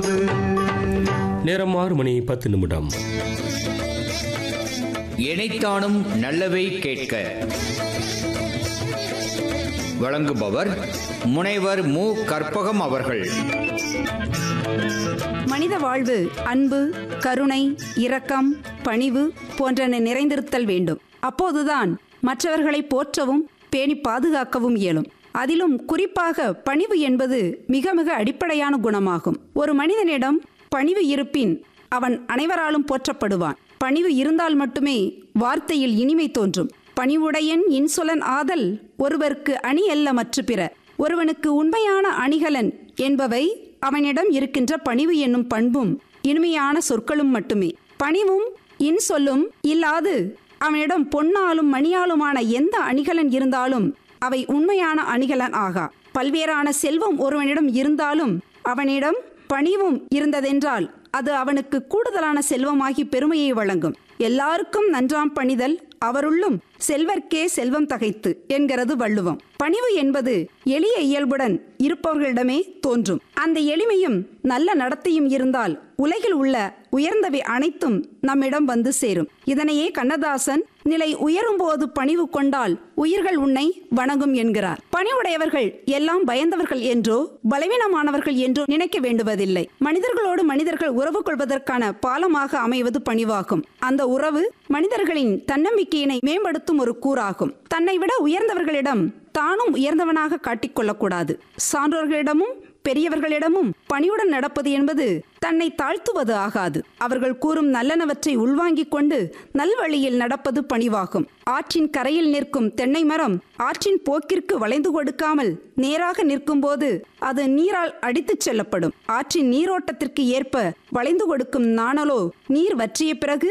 நேரம் ஆறு மணி பத்து நிமிடம் இணைத்தானும் நல்லவை கேட்க வழங்குபவர் முனைவர் மு கற்பகம் அவர்கள் மனித வாழ்வு அன்பு கருணை இரக்கம் பணிவு போன்றன நிறைந்திருத்தல் வேண்டும் அப்போதுதான் மற்றவர்களை போற்றவும் பேணி பாதுகாக்கவும் இயலும் அதிலும் குறிப்பாக பணிவு என்பது மிக மிக அடிப்படையான குணமாகும் ஒரு மனிதனிடம் பணிவு இருப்பின் அவன் அனைவராலும் போற்றப்படுவான் பணிவு இருந்தால் மட்டுமே வார்த்தையில் இனிமை தோன்றும் பணிவுடையன் இன்சொலன் ஆதல் ஒருவருக்கு அணி அல்ல மற்ற பிற ஒருவனுக்கு உண்மையான அணிகலன் என்பவை அவனிடம் இருக்கின்ற பணிவு என்னும் பண்பும் இனிமையான சொற்களும் மட்டுமே பணிவும் இன்சொல்லும் இல்லாது அவனிடம் பொன்னாலும் மணியாலுமான எந்த அணிகலன் இருந்தாலும் அவை உண்மையான அணிகலன் ஆகா பல்வேறான செல்வம் ஒருவனிடம் இருந்தாலும் அவனிடம் பணிவும் இருந்ததென்றால் அது அவனுக்கு கூடுதலான செல்வமாகி பெருமையை வழங்கும் எல்லாருக்கும் நன்றாம் பணிதல் அவருள்ளும் செல்வர்க்கே செல்வம் தகைத்து என்கிறது வள்ளுவம் பணிவு என்பது எளிய இயல்புடன் இருப்பவர்களிடமே தோன்றும் அந்த எளிமையும் நல்ல நடத்தையும் இருந்தால் உலகில் உள்ள உயர்ந்தவை அனைத்தும் நம்மிடம் வந்து சேரும் இதனையே கண்ணதாசன் நிலை உயரும்போது பணிவு கொண்டால் உயிர்கள் உன்னை வணங்கும் என்கிறார் பணிவுடையவர்கள் எல்லாம் பயந்தவர்கள் என்றோ பலவீனமானவர்கள் என்றோ நினைக்க வேண்டுவதில்லை மனிதர்களோடு மனிதர்கள் உறவு கொள்வதற்கான பாலமாக அமைவது பணிவாகும் அந்த உறவு மனிதர்களின் தன்னம்பிக்கையினை மேம்படுத்தும் ஒரு கூறாகும் தன்னை விட உயர்ந்தவர்களிடம் தானும் உயர்ந்தவனாக காட்டிக்கொள்ளக்கூடாது சான்றோர்களிடமும் பெரியவர்களிடமும் பணிவுடன் நடப்பது என்பது தன்னை தாழ்த்துவது ஆகாது அவர்கள் கூறும் நல்லனவற்றை உள்வாங்கிக் கொண்டு நல்வழியில் நடப்பது பணிவாகும் ஆற்றின் கரையில் நிற்கும் தென்னை மரம் ஆற்றின் போக்கிற்கு வளைந்து கொடுக்காமல் நேராக நிற்கும்போது அது நீரால் அடித்துச் செல்லப்படும் ஆற்றின் நீரோட்டத்திற்கு ஏற்ப வளைந்து கொடுக்கும் நாணலோ நீர் வற்றிய பிறகு